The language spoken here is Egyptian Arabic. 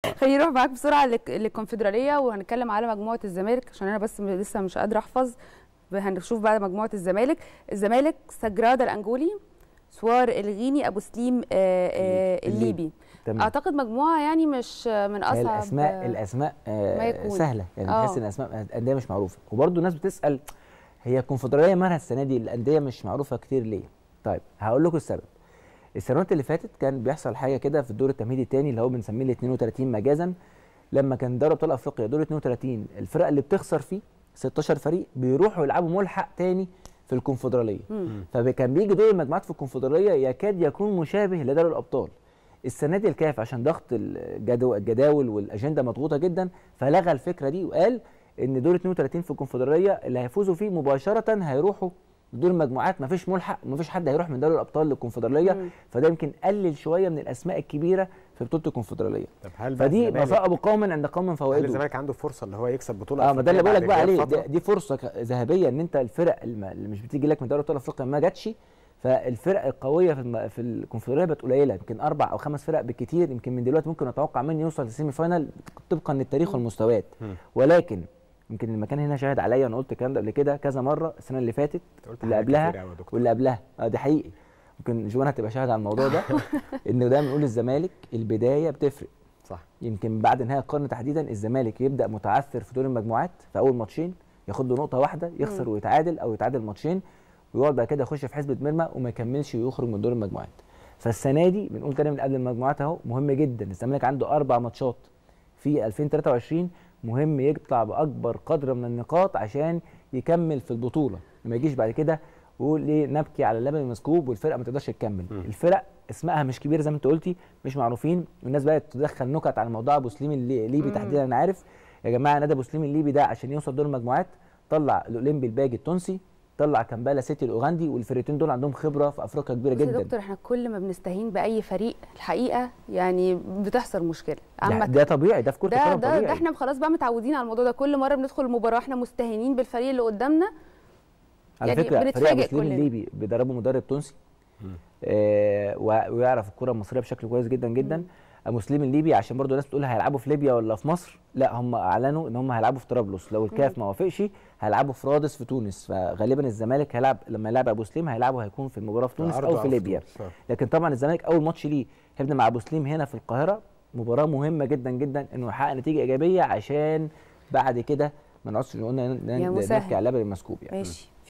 خليني نروح معاك بسرعه للك- للكونفدراليه وهنتكلم على مجموعه الزمالك عشان انا بس م- لسه مش قادره احفظ هنشوف بقى مجموعه الزمالك الزمالك سجرادا الانجولي سوار الغيني ابو سليم آه، آه، الليبي. الليبي تمام اعتقد مجموعه يعني مش من هي اصعب الاسماء الاسماء ما آه يكون. سهله يعني آه. تحس ان الاسماء الانديه مش معروفه وبرده الناس بتسال هي الكونفدراليه مالها السنه دي الانديه مش معروفه كتير ليه طيب هقول لكم السبب السنوات اللي فاتت كان بيحصل حاجه كده في الدور التمهيدي الثاني اللي هو بنسميه ال 32 مجازا لما كان دوري ابطال افريقيا دور 32 الفرق اللي بتخسر فيه 16 فريق بيروحوا يلعبوا ملحق تاني في الكونفدراليه مم. فكان بيجي دور المجموعات في الكونفدراليه يكاد يكون مشابه لدوري الابطال السنه دي الكاف عشان ضغط الجدو- الجداول والاجنده مضغوطه جدا فلغى الفكره دي وقال ان دور 32 في الكونفدراليه اللي هيفوزوا فيه مباشره هيروحوا دور المجموعات مفيش ملحق مفيش حد هيروح من دوري الابطال للكونفدراليه مم. فده يمكن قلل شويه من الاسماء الكبيره في بطوله الكونفدراليه طب هل بقى فدي الزمالك- مصائب قوم عند قوم هل فوائده الزمالك عنده فرصه اللي هو يكسب بطوله اه ما ده اللي أفريقية بقول لك بعد بقى غياب عليه فترة؟ دي, دي فرصه ك- ذهبيه ان انت الفرق الم- اللي مش بتيجي لك من دوري ابطال افريقيا ما جاتش فالفرق القويه في الم... في الكونفدراليه بقت قليله يمكن اربع او خمس فرق بالكتير يمكن من دلوقتي ممكن نتوقع مين يوصل للسيمي فاينال طبقا للتاريخ والمستويات مم. ولكن يمكن المكان هنا شاهد عليا وانا قلت الكلام ده قبل كده كذا مره السنه اللي فاتت أنت قلت اللي حاجات قبلها كتير أوي يا دكتور. واللي قبلها اه دي حقيقي ممكن جوانا هتبقى شاهد على الموضوع ده ان دايما بنقول الزمالك البدايه بتفرق صح يمكن بعد نهايه القرن تحديدا الزمالك يبدا متعثر في دور المجموعات في اول ماتشين ياخد له نقطه واحده يخسر ويتعادل او يتعادل ماتشين ويقعد بعد كده يخش في حسبه مرمى وما يكملش ويخرج من دور المجموعات فالسنه دي بنقول تاني من قبل المجموعات اهو مهم جدا الزمالك عنده اربع ماتشات في 2023 مهم يطلع باكبر قدر من النقاط عشان يكمل في البطوله ما يجيش بعد كده ويقول ليه نبكي على اللبن المسكوب والفرقه ما تقدرش تكمل مم. الفرق اسمائها مش كبير زي ما انت قلتي مش معروفين والناس بقت تدخل نكت على موضوع ابو سليم اللي- الليبي مم. تحديدا انا عارف يا جماعه نادي ابو سليم الليبي ده عشان يوصل دور المجموعات طلع الاولمبي الباجي التونسي طلع كامبالا سيتي الاوغندي والفرقتين دول عندهم خبره في افريقيا كبيره بص يا جدا دكتور احنا كل ما بنستهين باي فريق الحقيقه يعني بتحصل مشكله ده, عامه ده طبيعي ده في كره ده القدم ده, طبيعي ده احنا خلاص بقى متعودين على الموضوع ده كل مره بندخل المباراه احنا مستهينين بالفريق اللي قدامنا على يعني فكره فريق ابو بنتفاجئ سليم كلنا. الليبي بيدربه مدرب تونسي مم. آه و- ويعرف الكره المصريه بشكل كويس جدا جدا مم. ابو سليم الليبي عشان برضو الناس بتقول هيلعبوا في ليبيا ولا في مصر لا هم اعلنوا ان هم هيلعبوا في طرابلس لو الكاف ما وافقش هيلعبوا في رادس في تونس فغالبا الزمالك هيلعب لما يلعب ابو سليم هيلعبوا هيكون في المباراه في تونس أرضه او في ليبيا تونس. آه. لكن طبعا الزمالك اول ماتش ليه هيبدا مع ابو سليم هنا في القاهره مباراه مهمه جدا جدا انه يحقق نتيجه ايجابيه عشان بعد كده ما نقعدش نقول يا نبكي مسهل. على اللبن المسكوب يعني ماشي